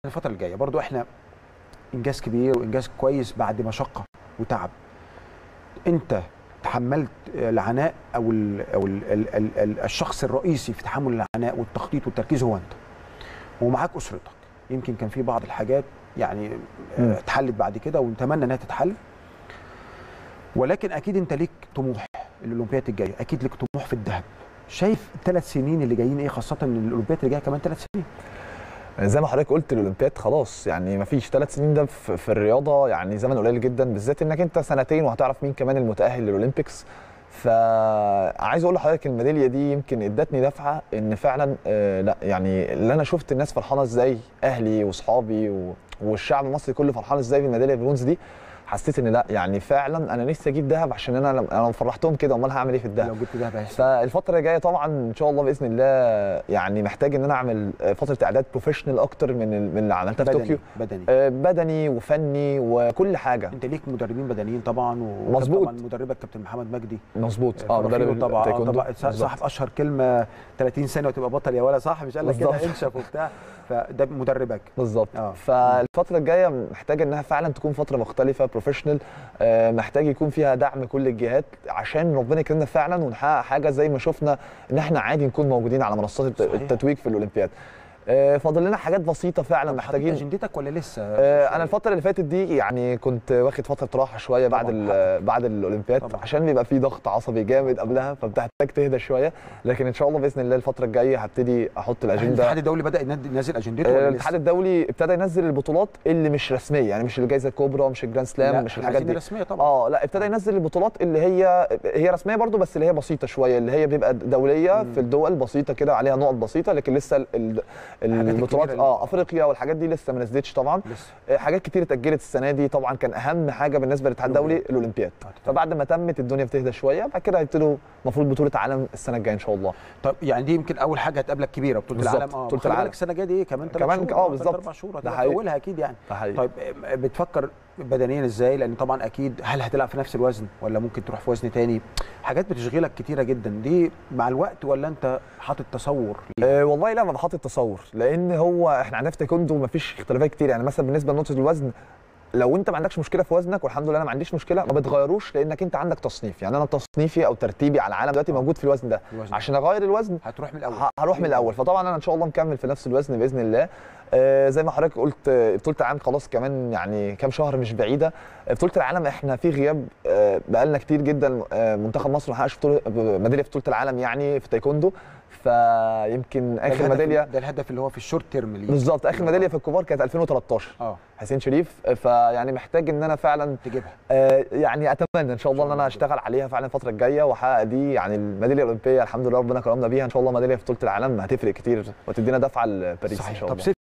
الفتره اللي جايه برضو احنا انجاز كبير وانجاز كويس بعد مشقه وتعب انت تحملت العناء او ال او ال ال ال ال الشخص الرئيسي في تحمل العناء والتخطيط والتركيز هو انت ومعاك اسرتك يمكن كان في بعض الحاجات يعني مم. آه، اتحلت بعد كده ونتمنى انها تتحل ولكن اكيد انت ليك طموح الاولمبياد الجايه اكيد ليك طموح في الذهب شايف الثلاث سنين اللي جايين ايه خاصه ان الاولمبياد اللي جايه كمان ثلاث سنين زي ما حضرتك قلت الاولمبياد خلاص يعني ما فيش ثلاث سنين ده في في الرياضه يعني زمن قليل جدا بالذات انك انت سنتين وهتعرف مين كمان المتاهل للاولمبيكس فعايز اقول لحضرتك الميداليه دي يمكن ادتني دفعه ان فعلا آه لا يعني اللي انا شفت الناس فرحانه ازاي اهلي واصحابي و- والشعب المصري كله فرحان ازاي بالميداليه البرونز دي حسيت ان لا يعني فعلا انا نفسي اجيب ذهب عشان انا لما انا فرحتهم كده امال هعمل ايه في الذهب لو جبت ذهب هيحصل فالفتره اللي جايه طبعا ان شاء الله باذن الله يعني محتاج ان انا اعمل فتره اعداد بروفيشنال اكتر من ال- من اللي عملتها في بدني طوكيو بدني آه، بدني وفني وكل حاجه انت ليك مدربين بدنيين طبعا و- مظبوط. طبعا مدربك كابتن محمد مجدي مظبوط اه اه مدرب طبعا آه التايكوندو طبعا بالظبط. صاحب اشهر كلمه 30 سنه وتبقى بطل يا ولا صح مش قال لك كده بالظبط. انشف وبتاع فده مدربك بالظبط اه. فالفتره الجايه محتاجه انها فعلا تكون فتره مختلفه بروفيشنال محتاج يكون فيها دعم كل الجهات عشان ربنا يكرمنا فعلا ونحقق حاجه زي ما شفنا ان احنا عادي نكون موجودين على منصات الت- صحيح. التتويج في الاولمبياد آه، فاضل لنا حاجات بسيطه فعلا طب محتاجين حطيت اجندتك ولا لسه آه، انا الفتره اللي فاتت دي يعني كنت واخد فتره راحه شويه بعد طبعاً، ال- بعد الاولمبياد طبعاً. عشان بيبقى في ضغط عصبي جامد قبلها فبتحتاج تهدى شويه لكن ان شاء الله باذن الله الفتره الجايه هبتدي احط الاجنده الاتحاد الدولي بدا يند- ينزل اجندته آه، ولا الاتحاد لسه؟ الدولي ابتدى ينزل البطولات اللي مش رسميه يعني مش الجائزه الكبرى مش الجراند لا، سلام مش احنا الحاجات عايزين دي رسميه طبعا اه لا ابتدى ينزل البطولات اللي هي هي رسميه برضو بس اللي هي بسيطه شويه اللي هي بتبقى دوليه مم. في الدول بسيطه كده عليها نقط بسيطه لكن لسه ال- ال- البطولات الكبيرة اه افريقيا والحاجات دي لسه ما نزلتش طبعا لسه آه، حاجات كتير اتاجلت السنه دي طبعا كان اهم حاجه بالنسبه للاتحاد الدولي الاولمبياد آه، تمام. فبعد ما تمت الدنيا بتهدى شويه بعد كده هيبتدوا المفروض بطوله عالم السنه الجايه ان شاء الله طب يعني دي يمكن اول حاجه هتقابلك كبيره بطوله بالظبط، العالم اه بطولة خلي بالك العالم. السنه الجايه دي إيه؟ كمان ثلاث كمان- شهور آه، ثلاث بالظبط. اربع شهور ده هتبقى في حقيقي. اولها اكيد يعني ده حقيقي طيب آه، بتفكر بدنيا ازاي لان طبعا اكيد هل هتلعب في نفس الوزن ولا ممكن تروح في وزن تاني حاجات بتشغلك كتيره جدا دي مع الوقت ولا انت حاطط تصور ليها؟ أه والله لا ما بحط تصور لان هو احنا عندنا في تايكوندو ما فيش اختلافات كتير يعني مثلا بالنسبه لنقطه الوزن لو انت ما عندكش مشكله في وزنك والحمد لله انا ما عنديش مشكله ما بتغيروش لانك انت عندك تصنيف يعني انا تصنيفي او ترتيبي على العالم دلوقتي آه. موجود في الوزن ده الوزن. عشان اغير الوزن هتروح من الاول ه- هروح من الاول فطبعا انا ان شاء الله مكمل في نفس الوزن باذن الله آه زي ما حضرتك قلت آه، بطوله العالم خلاص كمان يعني كام شهر مش بعيده آه، بطوله العالم احنا في غياب آه بقالنا كتير جدا آه منتخب مصر ما حققش بطوله ميداليه في بطوله العالم يعني في تايكوندو فيمكن ده اخر الهدف- ميداليه ده الهدف اللي هو في الشورت تيرم ليه بالظبط اخر ميداليه في الكبار كانت 2013 اه حسين شريف آه، فيعني محتاج ان انا فعلا تجيبها آه، يعني اتمنى ان شاء الله ان انا اشتغل عليها فعلا الفتره الجايه واحقق دي يعني الميداليه الاولمبيه الحمد لله ربنا كرمنا بيها ان شاء الله ميداليه في بطوله العالم هتفرق كتير وتدينا دفعه لباريس ان صحيح شاء طب الله